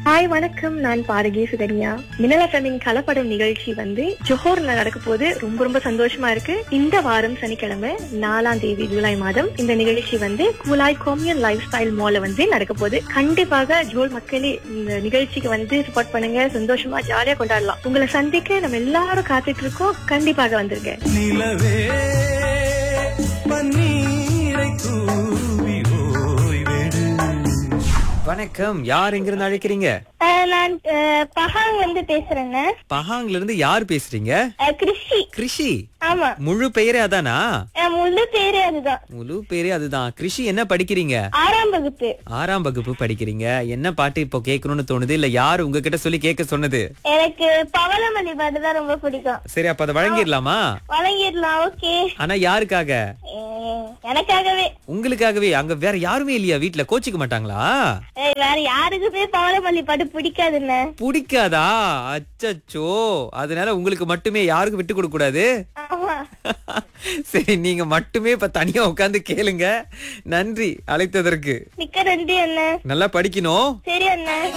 hi வணக்கம் நான் பாரகி சுகன்யா மின்னல ஃபெமின் கலப்படம் நிகழ்ச்சி வந்து ஜோஹர்ல நடக்க போது ரொம்ப ரொம்ப சந்தோஷமா இருக்கு இந்த வாரம் சனிக்கிழமை நாலாம் தேதி ஜூலை மாதம் இந்த நிகழ்ச்சி வந்து கூலாய் கோமியன் லைஃப் ஸ்டைல் மால வந்து நடக்க போகுது கண்டிப்பாக ஜோல் மக்களே இந்த நிகழ்ச்சிக்கு வந்து சப்போர்ட் பண்ணுங்க சந்தோஷமா ஜாலியா கொண்டாடலாம் உங்களை சந்திக்க நம்ம எல்லாரும் காத்துட்டு இருக்கோம் கண்டிப்பாக வந்துருங்க நிலவே பன்னீரை தூவி ஓய்வெடு வணக்கம் யார் எங்கிருந்து அழைக்கிறீங்க நான் பஹாங் வந்து பேசுறேங்க பஹாங்ல இருந்து யார் பேசுறீங்க கிருஷி கிருஷி ஆமா முழு பெயரே அதானா முழு பேரு அதுதான் முழு பேரே அதுதான் கிருஷி என்ன படிக்கிறீங்க ஆறாம் வகுப்பு ஆறாம் வகுப்பு படிக்கிறீங்க என்ன பாட்டு இப்போ கேட்கணும்னு தோணுது இல்ல யார் உங்ககிட்ட சொல்லி கேட்க சொன்னது எனக்கு பவளமல்லி பாட்டு தான் ரொம்ப பிடிக்கும் சரி அப்ப அதை வழங்கிடலாமா வழங்கிடலாம் ஓகே ஆனா யாருக்காக எனக்காகவே உங்களுக்காகவே அங்க வேற யாருமே இல்லையா வீட்ல கோச்சிக்க மாட்டாங்களா ஏய், வேற யாருக்குமே பவளமல்லி பாட்டு பிடிக்காதுன்னு பிடிக்காதா அச்சச்சோ அதனால உங்களுக்கு மட்டுமே யாருக்கும் விட்டு கொடுக்க கூடாது ஆமா சரி நீங்க மட்டுமே இப்ப தனியா உட்கார்ந்து கேளுங்க நன்றி அழைத்ததற்கு மிக்க நன்றி அண்ணன் நல்லா படிக்கணும் சரி அண்ணன்